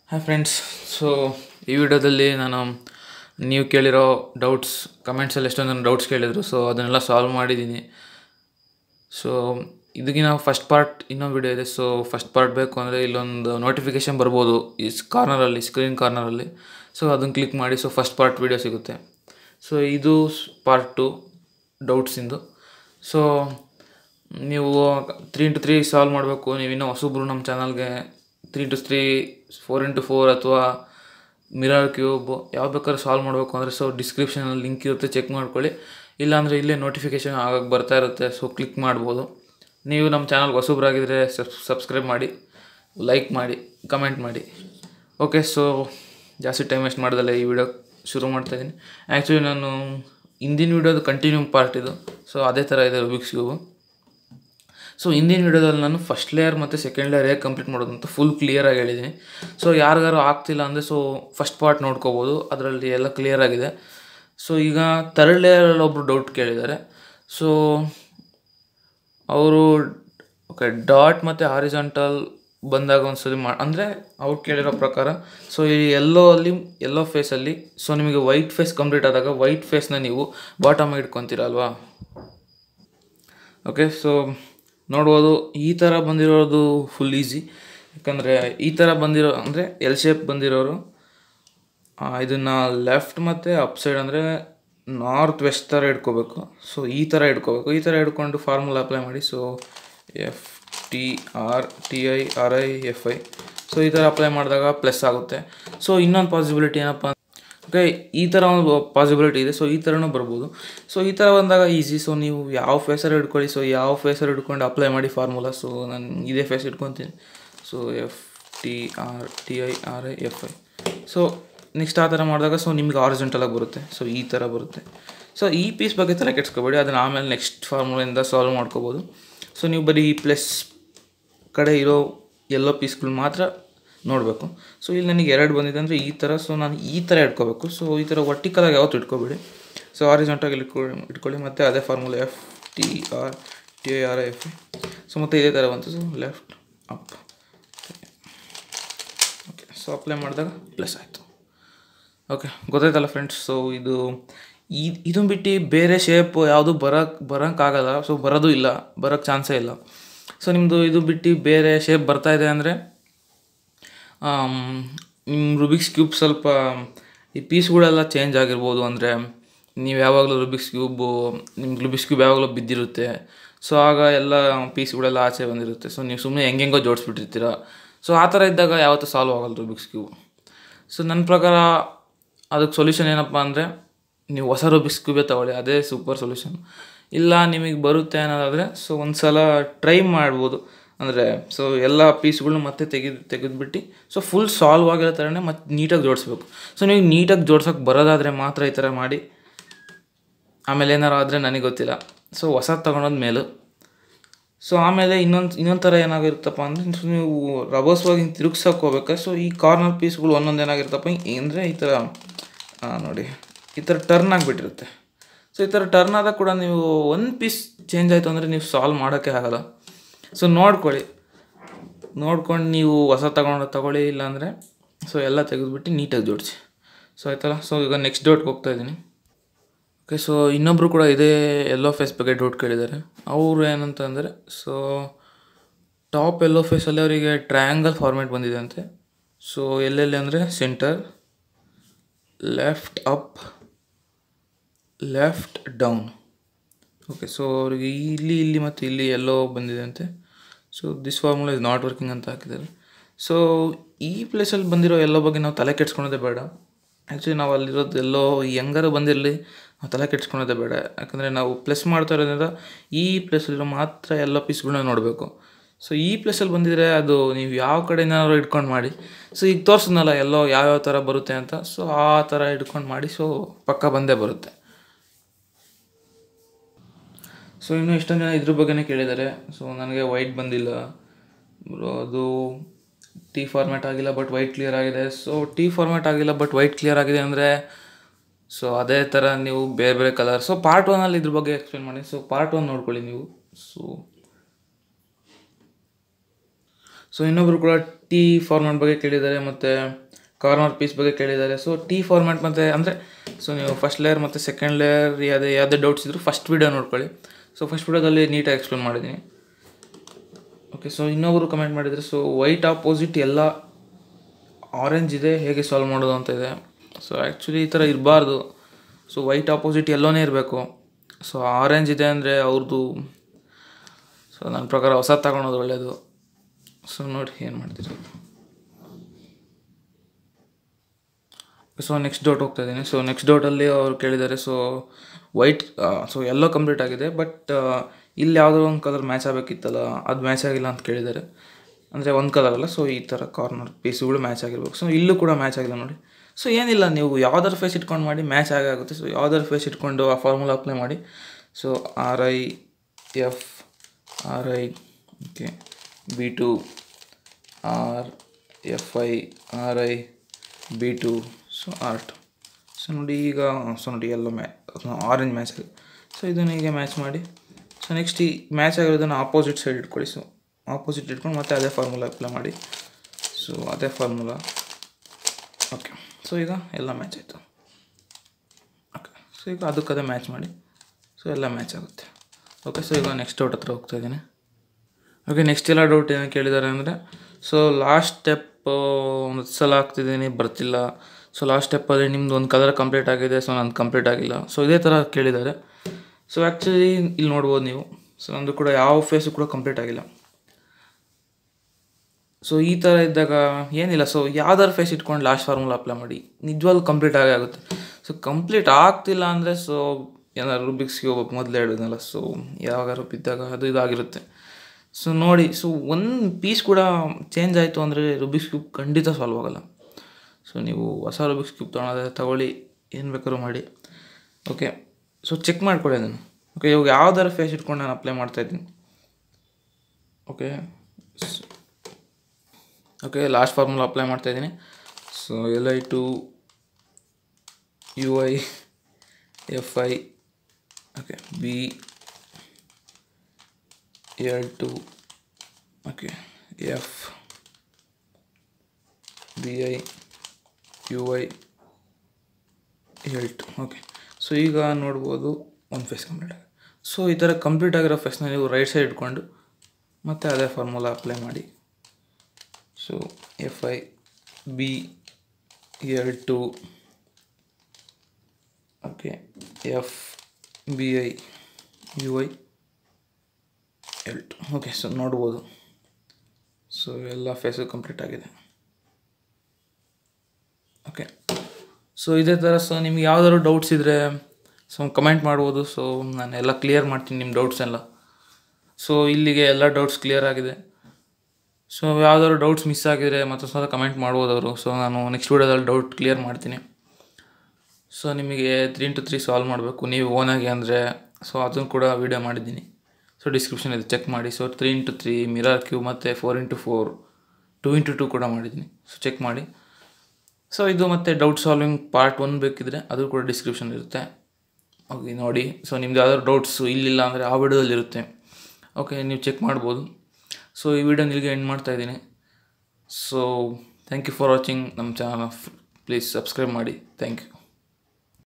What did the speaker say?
hi friends so ಈ ವಿಡಿಯೋದಲ್ಲಿ ನಾನು ನೀವು ಕೇಳಿರೋ ಡೌಟ್ಸ್ ಕಮೆಂಟ್ಸಲ್ಲಿ ಎಷ್ಟೊಂದು ಡೌಟ್ಸ್ ಕೇಳಿದರು ಸೊ ಅದನ್ನೆಲ್ಲ ಸಾಲ್ವ್ ಮಾಡಿದ್ದೀನಿ ಸೊ ಇದಕ್ಕಿನ ಫಸ್ಟ್ ಪಾರ್ಟ್ ಇನ್ನೊಂದು ವಿಡಿಯೋ ಇದೆ ಸೊ ಫಸ್ಟ್ ಪಾರ್ಟ್ ಬೇಕು ಅಂದರೆ ಇಲ್ಲೊಂದು ನೋಟಿಫಿಕೇಷನ್ ಬರ್ಬೋದು ಈ ಕಾರ್ನರಲ್ಲಿ ಸ್ಕ್ರೀನ್ ಕಾರ್ನರಲ್ಲಿ ಸೊ ಅದನ್ನು ಕ್ಲಿಕ್ ಮಾಡಿ ಸೊ ಫಸ್ಟ್ ಪಾರ್ಟ್ ವಿಡಿಯೋ ಸಿಗುತ್ತೆ ಸೊ ಇದು ಪಾರ್ಟ್ ಟು ಡೌಟ್ಸಿಂದು ಸೊ ನೀವು ತ್ರೀ ಇಂಟು ತ್ರೀ ಸಾಲ್ವ್ ಮಾಡಬೇಕು ನೀವು ಇನ್ನೂ ಹೊಸಬ್ರು ನಮ್ಮ ಚಾನಲ್ಗೆ three into three four into four ಅಥವಾ ಮಿರರ್ ಕ್ಯೂಬ್ ಯಾವ ಬೇಕಾದ್ರೂ ಸಾಲ್ವ್ ಮಾಡಬೇಕು ಅಂದರೆ ಸೊ ಡಿಸ್ಕ್ರಿಪ್ಷನಲ್ಲಿ ಲಿಂಕ್ ಇರುತ್ತೆ ಚೆಕ್ ಮಾಡ್ಕೊಳ್ಳಿ ಇಲ್ಲಾಂದರೆ ಇಲ್ಲೇ ನೋಟಿಫಿಕೇಷನ್ ಆಗಕ್ಕೆ ಬರ್ತಾ ಇರುತ್ತೆ ಸೊ ಕ್ಲಿಕ್ ಮಾಡ್ಬೋದು ನೀವು ನಮ್ಮ ಚಾನಲ್ಗೆ ಹೊಸಬ್ರಾಗಿದ್ದರೆ ಸಬ್ ಸಬ್ಸ್ಕ್ರೈಬ್ ಮಾಡಿ ಲೈಕ್ ಮಾಡಿ ಕಮೆಂಟ್ ಮಾಡಿ ಓಕೆ ಸೊ ಜಾಸ್ತಿ ಟೈಮ್ ವೇಸ್ಟ್ ಮಾಡ್ದಲ್ಲ ಈ ವಿಡಿಯೋ ಶುರು ಮಾಡ್ತಾಯಿದ್ದೀನಿ ಆ್ಯಕ್ಚುಲಿ ನಾನು ಹಿಂದಿನ ವಿಡಿಯೋದು ಕಂಟಿನ್ಯೂ ಪಾರ್ಟ್ ಇದು ಸೊ ಅದೇ ಥರ ಇದೆ ರುಬಿಕ್ಸ್ ಕ್ಯೂಬು ಸೊ ಹಿಂದಿನ ವಿಡಿಯೋದಲ್ಲಿ ನಾನು ಫಸ್ಟ್ ಲೇಯರ್ ಮತ್ತು ಸೆಕೆಂಡ್ ಲೇಯರ್ ಹೇಗೆ ಕಂಪ್ಲೀಟ್ ಮಾಡೋದು ಅಂತ ಫುಲ್ ಕ್ಲಿಯರಾಗಿ ಹೇಳಿದ್ದೀನಿ ಸೊ ಯಾರಿಗಾರು ಆಗ್ತಿಲ್ಲ ಅಂದರೆ ಸೊ ಫಸ್ಟ್ ಪಾರ್ಟ್ ನೋಡ್ಕೋಬೋದು ಅದರಲ್ಲಿ ಎಲ್ಲ ಕ್ಲಿಯರ್ ಆಗಿದೆ ಸೊ ಈಗ ಥರ್ಡ್ ಲೇಯರಲ್ಲಿ ಒಬ್ಬರು ಡೌಟ್ ಕೇಳಿದ್ದಾರೆ ಸೊ ಅವರು ಓಕೆ ಡಾಟ್ ಮತ್ತು ಹಾರಿಜಾಂಟಲ್ ಬಂದಾಗ ಒಂದ್ಸಲಿ ಮಾ ಅಂದರೆ ಅವ್ರು ಕೇಳಿರೋ ಪ್ರಕಾರ ಸೊ ಈ ಎಲ್ಲೋ ಅಲ್ಲಿ ಎಲ್ಲೋ ಫೇಸಲ್ಲಿ ಸೊ ನಿಮಗೆ ವೈಟ್ ಫೇಸ್ ಕಂಪ್ಲೀಟ್ ಆದಾಗ ವೈಟ್ ಫೇಸ್ನ ನೀವು ಬಾಟಮ್ ಇಟ್ಕೊತೀರ ಅಲ್ವಾ ಓಕೆ ಸೊ ನೋಡ್ಬೋದು ಈ ಥರ ಬಂದಿರೋದು ಫುಲ್ ಈಸಿ ಯಾಕಂದರೆ ಈ ಥರ ಬಂದಿರೋ ಅಂದರೆ ಎಲ್ ಶೇಪ್ ಬಂದಿರೋರು ಇದನ್ನು ಲೆಫ್ಟ್ ಮತ್ತು ಅಪ್ ಸೈಡ್ ಅಂದರೆ ನಾರ್ತ್ ವೆಸ್ಟ್ ಥರ ಇಟ್ಕೋಬೇಕು ಸೊ ಈ ಥರ ಇಟ್ಕೋಬೇಕು ಈ ಥರ ಇಟ್ಕೊಂಡು ಫಾರ್ಮುಲಾ ಅಪ್ಲೈ ಮಾಡಿ so F T R T I R I F I so ಈ ಥರ ಅಪ್ಲೈ ಮಾಡಿದಾಗ ಪ್ಲಸ್ ಆಗುತ್ತೆ ಸೊ ಇನ್ನೊಂದು ಪಾಸಿಬಿಲಿಟಿ ಏನಪ್ಪ ಓಕೆ ಈ ಥರ ಒಂದು ಪಾಸಿಬಿಲಿಟಿ ಇದೆ ಸೊ ಈ ಥರನೂ ಬರ್ಬೋದು ಸೊ ಈ ಥರ ಬಂದಾಗ ಈಸಿ ಸೊ ನೀವು ಯಾವ ಫೇಸರ್ ಹಿಡ್ಕೊಳ್ಳಿ ಸೊ ಯಾವ ಫೇಸರ್ ಹಿಡ್ಕೊಂಡು ಅಪ್ಲೈ ಮಾಡಿ ಫಾರ್ಮುಲಾ ಸೊ ನಾನು ಇದೇ ಫೇಸ್ ಇಟ್ಕೊತೀನಿ so F T R T I R I F I so next ಆ ಥರ ಮಾಡಿದಾಗ ಸೊ ನಿಮ್ಗೆ ಆರಿಜೆಂಟಲಾಗಿ ಬರುತ್ತೆ ಸೊ ಈ ಥರ ಬರುತ್ತೆ ಸೊ ಈ ಪೀಸ್ ಬಗ್ಗೆ ತಲೆ ಕೆಡ್ಸ್ಕೊಬೇಡಿ ಅದನ್ನು ಆಮೇಲೆ ನೆಕ್ಸ್ಟ್ ಫಾರ್ಮುಲಿಂದ ಸಾಲ್ವ್ ಮಾಡ್ಕೋಬೋದು ಸೊ ನೀವು ಬರೀ ಪ್ಲಸ್ ಕಡೆ ಇರೋ ಎಲ್ಲೋ ಪೀಸ್ಗಳು ಮಾತ್ರ ನೋಡಬೇಕು ಸೊ ಇಲ್ಲಿ ನನಗೆ ಎರಡು ಬಂದಿದೆ ಅಂದರೆ ಈ ಥರ ಸೊ ನಾನು ಈ ಥರ ಇಟ್ಕೋಬೇಕು ಸೊ ಈ ಥರ ವರ್ಟಿಕಲಾಗಿ ಯಾವತ್ತು ಇಟ್ಕೋಬೇಡಿ ಸೊ ಆರಿಜೆಂಟಾಗಿ ಇಟ್ಕೊಳ್ಳಿ ಇಟ್ಕೊಳ್ಳಿ ಮತ್ತು ಅದೇ formula F T R T I R F so ಮತ್ತು ಇದೇ ಥರ ಬಂತು so left up okay so apply ಮಾಡಿದಾಗ ಪ್ಲಸ್ ಆಯಿತು ಓಕೆ ಗೊತ್ತಾಯ್ತಲ್ಲ ಫ್ರೆಂಡ್ಸ್ ಸೊ ಇದು ಈ ಇದನ್ನು ಬಿಟ್ಟು ಬೇರೆ ಶೇಪ್ ಯಾವುದು ಬರೋಕ್ಕೆ ಬರೋಕ್ಕಾಗಲ್ಲ ಸೊ ಬರೋದು ಇಲ್ಲ ಬರೋಕ್ಕೆ ಚಾನ್ಸೇ ಇಲ್ಲ ಸೊ ನಿಮ್ಮದು ಇದು ಬಿಟ್ಟು ಬೇರೆ ಶೇಪ್ ಬರ್ತಾ ಇದೆ ಅಂದರೆ ನಿಮ್ಮ ರುಬಿಕ್ಸ್ ಕ್ಯೂಬ್ ಸ್ವಲ್ಪ ಈ ಪೀಸ್ಗಳೆಲ್ಲ ಚೇಂಜ್ ಆಗಿರ್ಬೋದು ಅಂದರೆ ನೀವು ಯಾವಾಗಲೂ ರುಬಿಕ್ಸ್ ಕ್ಯೂಬು ನಿಮ್ಮ ರುಬಿಕ್ಸ್ ಕ್ಯೂಬ್ ಯಾವಾಗಲೂ ಬಿದ್ದಿರುತ್ತೆ ಸೊ ಆಗ ಎಲ್ಲ ಪೀಸ್ಗಳೆಲ್ಲ ಆಚೆ ಬಂದಿರುತ್ತೆ ಸೊ ನೀವು ಸುಮ್ಮನೆ ಹೆಂಗೆಂಗೋ ಜೋಡಿಸ್ಬಿಟ್ಟಿರ್ತೀರ ಸೊ ಆ ಥರ ಇದ್ದಾಗ ಯಾವತ್ತೂ ಸಾಲ್ವ್ ಆಗಲ್ಲ ರುಬಿಕ್ಸ್ ಕ್ಯೂಬ್ ಸೊ ನನ್ನ ಪ್ರಕಾರ ಅದಕ್ಕೆ ಸೊಲ್ಯೂಷನ್ ಏನಪ್ಪ ಅಂದರೆ ನೀವು ಹೊಸ ರುಬಿಕ್ಸ್ ಕ್ಯೂಬೇ ತೊಗೊಳ್ಳಿ ಅದೇ ಸೂಪರ್ ಸೊಲ್ಯೂಷನ್ ಇಲ್ಲ ನಿಮಗೆ ಬರುತ್ತೆ ಅನ್ನೋದಾದರೆ ಸೊ ಒಂದು ಸಲ ಟ್ರೈ ಮಾಡ್ಬೋದು ಅಂದರೆ ಸೊ ಎಲ್ಲ ಪೀಸ್ಗಳ್ನು ಮತ್ತೆ ತೆಗೆದು ತೆಗೆದುಬಿಟ್ಟು ಸೊ ಫುಲ್ ಸಾಲ್ವ್ ಆಗಿರೋ ಥರನೇ ಮತ್ತೆ ನೀಟಾಗಿ ಜೋಡಿಸ್ಬೇಕು ಸೊ ನೀವು ನೀಟಾಗಿ ಜೋಡ್ಸೋಕೆ ಬರೋದಾದರೆ ಮಾತ್ರ ಈ ಥರ ಮಾಡಿ ಆಮೇಲೆ ಏನಾರು ಆದರೆ ನನಗೆ ಗೊತ್ತಿಲ್ಲ ಸೊ ಹೊಸದು ತೊಗೊಳೋದು ಮೇಲು ಸೊ ಆಮೇಲೆ ಇನ್ನೊಂದು ಇನ್ನೊಂದು ಥರ ಏನಾಗಿರುತ್ತಪ್ಪ ಅಂದರೆ ನೀವು ರಭಸವಾಗಿ ಹಿಂಗೆ ತಿರುಗ್ಸೋಕೆ ಹೋಗ್ಬೇಕು ಸೊ ಈ ಕಾರ್ನರ್ ಪೀಸ್ಗಳು ಒಂದೊಂದು ಏನಾಗಿರುತ್ತಪ್ಪ ಅಂದರೆ ಈ ಥರ ನೋಡಿ ಈ ಥರ ಟರ್ನ್ ಆಗಿಬಿಟ್ಟಿರುತ್ತೆ ಸೊ ಈ ಥರ ಟರ್ನ್ ಆದಾಗ ಕೂಡ ನೀವು ಒಂದು ಪೀಸ್ ಚೇಂಜ್ ಆಯಿತು ಅಂದರೆ ನೀವು ಸಾಲ್ವ್ ಮಾಡೋಕ್ಕೆ ಆಗಲ್ಲ ಸೊ ನೋಡ್ಕೊಳ್ಳಿ ನೋಡ್ಕೊಂಡು ನೀವು ಹೊಸ ತಗೊಂಡು ತಗೊಳ್ಳಿ ಇಲ್ಲಾಂದರೆ ಸೊ ಎಲ್ಲ ತೆಗೆದುಬಿಟ್ಟು ನೀಟಾಗಿ ಜೋಡಿಸಿ ಸೊ ಆಯ್ತಲ್ಲ ಸೊ ಈಗ ನೆಕ್ಸ್ಟ್ ಡೌಟ್ಗೆ ಹೋಗ್ತಾ ಇದ್ದೀನಿ ಓಕೆ ಸೊ ಇನ್ನೊಬ್ಬರು ಕೂಡ ಇದೇ ಎಲ್ಲೋ ಫೇಸ್ ಬಗ್ಗೆ ಡೌಟ್ ಕೇಳಿದ್ದಾರೆ ಅವರು ಏನಂತ ಅಂದರೆ ಸೊ ಟಾಪ್ ಎಲ್ಲೋ ಫೇಸಲ್ಲಿ ಅವರಿಗೆ ಟ್ರಯಾಂಗಲ್ ಫಾರ್ಮೇಟ್ ಬಂದಿದೆ ಅಂತೆ ಸೊ ಎಲ್ಲೆಲ್ಲಿ ಅಂದರೆ centre left up left down okay so ಅವ್ರಿಗೆ ಇಲ್ಲಿ ಇಲ್ಲಿ ಮತ್ತು ಇಲ್ಲಿ ಎಲ್ಲೋ ಬಂದಿದೆ ಅಂತೆ so this formula is not working ಅಂತ ಹಾಕಿದ್ದಾರೆ ಸೊ ಈ ಪ್ಲೇಸಲ್ಲಿ ಬಂದಿರೋ ಎಲ್ಲೋ ಬಗ್ಗೆ ನಾವು ತಲೆ ಕೆಡ್ಸ್ಕೊಳೋದೇ ಬೇಡ ಆ್ಯಕ್ಚುಲಿ ನಾವು ಅಲ್ಲಿರೋದು ಎಲ್ಲೋ ಹೆಂಗಾರು ಬಂದಿರಲಿ ನಾವು ತಲೆ ಕೆಡ್ಸ್ಕೊಳೋದೇ ಬೇಡ ಯಾಕಂದರೆ ನಾವು ಪ್ಲಸ್ ಮಾಡ್ತಾ ಇರೋದ್ರಿಂದ ಈ ಪ್ಲೇಸಲ್ಲಿರೋ ಮಾತ್ರ ಎಲ್ಲ ಪೀಸ್ಗಳನ್ನ ನೋಡಬೇಕು ಸೊ ಈ ಪ್ಲೇಸಲ್ಲಿ ಬಂದಿದ್ರೆ ಅದು ನೀವು ಯಾವ ಕಡೆನಾದ್ರು ಇಟ್ಕೊಂಡು ಮಾಡಿ ಸೊ ಈಗ ತೋರಿಸಿದ್ನಲ್ಲ ಎಲ್ಲೋ ಯಾವ್ಯಾವ ಥರ ಬರುತ್ತೆ ಅಂತ ಸೊ ಆ ಥರ ಇಟ್ಕೊಂಡು ಮಾಡಿ ಸೊ ಪಕ್ಕ ಬಂದೇ ಬರುತ್ತೆ ಸೊ ಇನ್ನು ಎಷ್ಟೊಂದು ಜನ ಇದ್ರ ಬಗ್ಗೆನೇ ಕೇಳಿದ್ದಾರೆ ಸೊ ನನಗೆ ವೈಟ್ ಬಂದಿಲ್ಲ ಅದು ಟಿ ಫಾರ್ಮ್ಯಾಟ್ ಆಗಿಲ್ಲ ಬಟ್ ವೈಟ್ ಕ್ಲಿಯರ್ ಆಗಿದೆ ಸೊ ಟಿ ಫಾರ್ಮ್ಯಾಟ್ ಆಗಿಲ್ಲ ಬಟ್ ವೈಟ್ ಕ್ಲಿಯರ್ ಆಗಿದೆ ಅಂದರೆ ಸೊ ಅದೇ ಥರ ನೀವು ಬೇರೆ ಬೇರೆ ಕಲರ್ ಸೊ ಪಾರ್ಟ್ ಒನಲ್ಲಿ ಇದ್ರ ಬಗ್ಗೆ ಎಕ್ಸ್ಪ್ಲೇನ್ ಮಾಡಿ ಸೊ ಪಾರ್ಟ್ ಒನ್ ನೋಡ್ಕೊಳ್ಳಿ ನೀವು ಸೊ ಸೊ ಇನ್ನೊಬ್ಬರು ಕೂಡ ಟಿ ಫಾರ್ಮ್ಯಾಟ್ ಬಗ್ಗೆ ಕೇಳಿದ್ದಾರೆ ಮತ್ತು ಕಾರ್ನರ್ ಪೀಸ್ ಬಗ್ಗೆ ಕೇಳಿದ್ದಾರೆ ಸೊ ಟಿ ಫಾರ್ಮ್ಯಾಟ್ ಮತ್ತು ಅಂದರೆ ಸೊ ನೀವು ಫಸ್ಟ್ ಲೇಯರ್ ಮತ್ತು ಸೆಕೆಂಡ್ ಲೇಯರ್ ಯಾವುದೇ ಯಾವುದೇ ಡೌಟ್ಸ್ ಇದ್ದರೂ ಫಸ್ಟ್ ವೀಡಿಯೋ ನೋಡ್ಕೊಳ್ಳಿ ಸೊ ಫಸ್ಟ್ ವೀಡಿಯೋದಲ್ಲಿ ನೀಟಾಗಿ ಎಕ್ಸ್ಪ್ಲೇನ್ ಮಾಡಿದ್ದೀನಿ ಓಕೆ ಸೊ ಇನ್ನೊಬ್ಬರು ಕಮೆಂಟ್ ಮಾಡಿದರೆ ಸೊ ವೈಟ್ ಆಪೋಸಿಟ್ ಎಲ್ಲ ಆರೆಂಜ್ ಇದೆ ಹೇಗೆ ಸಾಲ್ವ್ ಮಾಡೋದು ಅಂತ ಇದೆ ಸೊ ಆ್ಯಕ್ಚುಲಿ ಈ ಥರ ಇರಬಾರ್ದು ಸೊ ವೈಟ್ ಆಪೋಸಿಟ್ ಎಲ್ಲೋನೇ ಇರಬೇಕು ಸೊ ಆರೆಂಜ್ ಇದೆ ಅಂದರೆ ಅವ್ರದ್ದು ಸೊ ನನ್ನ ಪ್ರಕಾರ ಹೊಸ ತಗೊಳೋದು ಒಳ್ಳೆಯದು ಸೊ ನೋಡಿ ಏನು ಮಾಡ್ತೀರಿ ಸೊ ನೆಕ್ಸ್ಟ್ ಡೌಟ್ ಹೋಗ್ತಾ ಇದ್ದೀನಿ ಸೊ ನೆಕ್ಸ್ಟ್ ಡೌಟಲ್ಲಿ ಅವ್ರು ಕೇಳಿದ್ದಾರೆ ಸೊ ವೈಟ್ ಸೊ ಎಲ್ಲೋ ಕಂಪ್ಲೀಟ್ ಆಗಿದೆ ಬಟ್ ಇಲ್ಲಿ ಯಾವುದೋ ಒಂದು ಕಲರ್ ಮ್ಯಾಚ್ ಆಗಬೇಕಿತ್ತಲ್ಲ ಅದು ಮ್ಯಾಚ್ ಆಗಿಲ್ಲ ಅಂತ ಕೇಳಿದ್ದಾರೆ ಅಂದರೆ ಒಂದು ಕಲರ್ ಅಲ್ಲ ಸೊ ಈ ಥರ ಕಾರ್ನರ್ ಪೀಸ್ಗಳು ಮ್ಯಾಚ್ ಆಗಿರ್ಬೇಕು ಸೊ ಇಲ್ಲೂ ಕೂಡ ಮ್ಯಾಚ್ ಆಗಿಲ್ಲ ನೋಡಿ ಸೊ ಏನಿಲ್ಲ ನೀವು ಯಾವ್ದಾರು ಫೇಸ್ ಇಟ್ಕೊಂಡು ಮಾಡಿ ಮ್ಯಾಚ್ ಆಗೇ ಆಗುತ್ತೆ ಸೊ ಯಾವ್ದಾರು ಫೇಸ್ ಇಟ್ಕೊಂಡು ಆ ಫಾರ್ಮುಲಾ ಅಪ್ಲೈ ಮಾಡಿ so R I F R I okay B two R F I R I B two so R two so ನೋಡಿ ಈಗ ಸೊ ನೋಡಿ ಎಲ್ಲೋ ಮ್ಯಾ ಆರೆಂಜ್ ಮ್ಯಾಚ್ ಆಗಿದೆ ಸೊ ಇದನ್ನು ಹೀಗೆ ಮ್ಯಾಚ್ ಮಾಡಿ ಸೊ ನೆಕ್ಸ್ಟ್ ಈ ಮ್ಯಾಚ್ ಆಗಿರೋದನ್ನು ಆಪೋಸಿಟ್ ಸೈಡ್ ಇಟ್ಕೊಳ್ಳಿ ಸೊ ಆಪೋಸಿಟ್ ಇಟ್ಕೊಂಡು ಮತ್ತೆ ಅದೇ ಫಾರ್ಮುಲಾ ಅಪ್ಲೈ ಮಾಡಿ ಸೊ ಅದೇ ಫಾರ್ಮುಲಾ ಓಕೆ ಸೊ ಈಗ ಎಲ್ಲ ಮ್ಯಾಚ್ ಆಯಿತು ಓಕೆ ಸೊ ಈಗ ಅದಕ್ಕೆ ಅದೇ ಮ್ಯಾಚ್ ಮಾಡಿ ಸೊ ಎಲ್ಲ ಮ್ಯಾಚ್ ಆಗುತ್ತೆ ಓಕೆ ಸೊ ಈಗ ನೆಕ್ಸ್ಟ್ ಡೌಟ್ ಹತ್ರ ಹೋಗ್ತಾ ಇದ್ದೀನಿ ಓಕೆ ನೆಕ್ಸ್ಟ್ ಎಲ್ಲ ಡೌಟ್ ಏನು ಕೇಳಿದ್ದಾರೆ ಅಂದರೆ ಸೊ ಲಾಸ್ಟ್ ಸ್ಟೆಪ್ ಒಂದು ಸಲ ಆಗ್ತಿದ್ದೀನಿ ಬರ್ತಿಲ್ಲ ಸೊ ಲಾಸ್ಟ್ ಸ್ಟೆಪ್ಪಲ್ಲಿ ನಿಮ್ದು ಒಂದು ಕಲರ್ ಕಂಪ್ಲೀಟ್ ಆಗಿದೆ ಸೊ ನಂದು ಕಂಪ್ಲೀಟ್ ಆಗಿಲ್ಲ ಸೊ ಇದೇ ಥರ ಕೇಳಿದ್ದಾರೆ ಸೊ ಆ್ಯಕ್ಚುಲಿ ಇಲ್ಲಿ ನೋಡ್ಬೋದು ನೀವು ಸೊ ನಂದು ಕೂಡ ಯಾವ ಫೇಸು ಕೂಡ ಕಂಪ್ಲೀಟ್ ಆಗಿಲ್ಲ ಸೊ ಈ ಥರ ಇದ್ದಾಗ ಏನಿಲ್ಲ ಸೊ ಯಾವ್ದಾರು ಫೇಸ್ ಇಟ್ಕೊಂಡು ಲಾಸ್ಟ್ ಫಾರ್ಮುಲಾ ಅಪ್ಲೈ ಮಾಡಿ ನಿಜವಾಗ್ಲೂ ಕಂಪ್ಲೀಟ್ ಆಗೇ ಆಗುತ್ತೆ ಸೊ ಕಂಪ್ಲೀಟ್ ಆಗ್ತಿಲ್ಲ ಅಂದರೆ ಸೊ ಏನಾದ್ರು ರುಬಿಕ್ಸ್ಗೆ ಹೋಗ್ಬೇಕು ಮೊದಲೇ ಹೇಳಿದ್ನಲ್ಲ ಸೊ ಯಾವಾಗಾರು ಬಿದ್ದಾಗ ಅದು ಇದಾಗಿರುತ್ತೆ ಸೊ ನೋಡಿ ಸೊ ಒಂದು ಪೀಸ್ ಕೂಡ ಚೇಂಜ್ ಆಯಿತು ಅಂದರೆ ರುಬಿಕ್ಸ್ ಕ್ಯೂಬ್ ಖಂಡಿತ ಸಾಲ್ವ್ ಆಗೋಲ್ಲ ಸೊ ನೀವು ಹೊಸ ರುಬಿಕ್ಸ್ ಕ್ಯೂಬ್ ತೊಗೊಳೋದ್ರೆ ತಗೊಳ್ಳಿ ಏನು ಬೇಕಾದ್ರೂ ಮಾಡಿ ಓಕೆ ಸೊ ಚೆಕ್ ಮಾಡ್ಕೊಳ್ಳಿ ಅದನ್ನು ಓಕೆ ಇವಾಗ ಯಾವ್ದಾರು ಫೇಸ್ ಇಟ್ಕೊಂಡು ನಾನು ಅಪ್ಲೈ ಮಾಡ್ತಾಯಿದ್ದೀನಿ okay okay last formula apply ಮಾಡ್ತಾಯಿದ್ದೀನಿ so L I two U I F I okay B L two okay F B I U I L two okay so ಈಗ ನೋಡ್ಬೋದು ಒಂದು ಫೇಸ್ ಕಂಪ್ಲೀಟ್ ಆಗಿದೆ so ಈ ಥರ complete ಆಗಿರೋ ಫೇಸ್ನ ನೀವು right side ಇಟ್ಕೊಂಡು ಮತ್ತೆ ಅದೇ ಫಾರ್ಮುಲಾ ಅಪ್ಲೈ ಮಾಡಿ so F I B L two okay F B I U I L two okay so ನೋಡ್ಬೋದು ಸೊ ಎಲ್ಲ ಫೇಸು ಕಂಪ್ಲೀಟ್ ಆಗಿದೆ ಓಕೆ ಸೊ ಇದೇ ಥರ ಸೊ ನಿಮ್ಗೆ ಯಾವ್ದಾದ್ರು ಡೌಟ್ಸ್ ಇದ್ದರೆ ಸೊ ಕಮೆಂಟ್ ಮಾಡ್ಬೋದು ಸೊ ನಾನು ಎಲ್ಲ ಕ್ಲಿಯರ್ ಮಾಡ್ತೀನಿ ನಿಮ್ಮ ಡೌಟ್ಸ್ ಎಲ್ಲ ಸೊ ಇಲ್ಲಿಗೆ ಎಲ್ಲ ಡೌಟ್ಸ್ ಕ್ಲಿಯರ್ ಆಗಿದೆ ಸೊ ಯಾವ್ದಾದ್ರು ಡೌಟ್ಸ್ ಮಿಸ್ ಆಗಿದ್ರೆ ಮತ್ತೊಂದು ಸಲ ಕಮೆಂಟ್ ಮಾಡ್ಬೋದು ಅವರು ಸೊ ನಾನು ನೆಕ್ಸ್ಟ್ ವೀಡಿಯೋದಲ್ಲಿ ಡೌಟ್ ಕ್ಲಿಯರ್ ಮಾಡ್ತೀನಿ ಸೊ ನಿಮಗೆ ತ್ರೀ ಇಂಟು ತ್ರೀ ಸಾಲ್ವ್ ಮಾಡಬೇಕು ನೀವು ಓನಾಗಿ ಅಂದರೆ ಸೊ ಅದನ್ನು ಕೂಡ ವೀಡಿಯೋ ಮಾಡಿದ್ದೀನಿ ಸೊ ಡಿಸ್ಕ್ರಿಪ್ಷನ್ ಇದೆ ಚೆಕ್ ಮಾಡಿ so three into three mirror cube ಮತ್ತು four into four two into two ಕೂಡ ಮಾಡಿದ್ದೀನಿ ಸೊ ಚೆಕ್ ಮಾಡಿ ಸೊ ಇದು ಮತ್ತು ಡೌಟ್ ಸಾಲ್ವಿಂಗ್ ಪಾರ್ಟ್ ಒನ್ ಬೇಕಿದ್ರೆ ಅದು ಕೂಡ ಡಿಸ್ಕ್ರಿಪ್ಷನ್ ಇರುತ್ತೆ ಓಕೆ ನೋಡಿ ಸೊ ನಿಮ್ದು ಯಾವ್ದಾದ್ರು ಡೌಟ್ಸು ಇಲ್ಲಿಲ್ಲ ಅಂದರೆ ಆ ವಿಡಿಯೋದಲ್ಲಿ ಇರುತ್ತೆ ಓಕೆ ನೀವು ಚೆಕ್ ಮಾಡ್ಬೋದು ಸೊ ಈ ವಿಡಿಯೋ ಇಲ್ಲಿಗೆ ಎಂಡ್ ಮಾಡ್ತಾ ಇದ್ದೀನಿ so thank you for watching ನಮ್ಮ ಚಾನಲ್ ಪ್ಲೀಸ್ ಸಬ್ಸ್ಕ್ರೈಬ್ ಮಾಡಿ ಥ್ಯಾಂಕ್ ಯು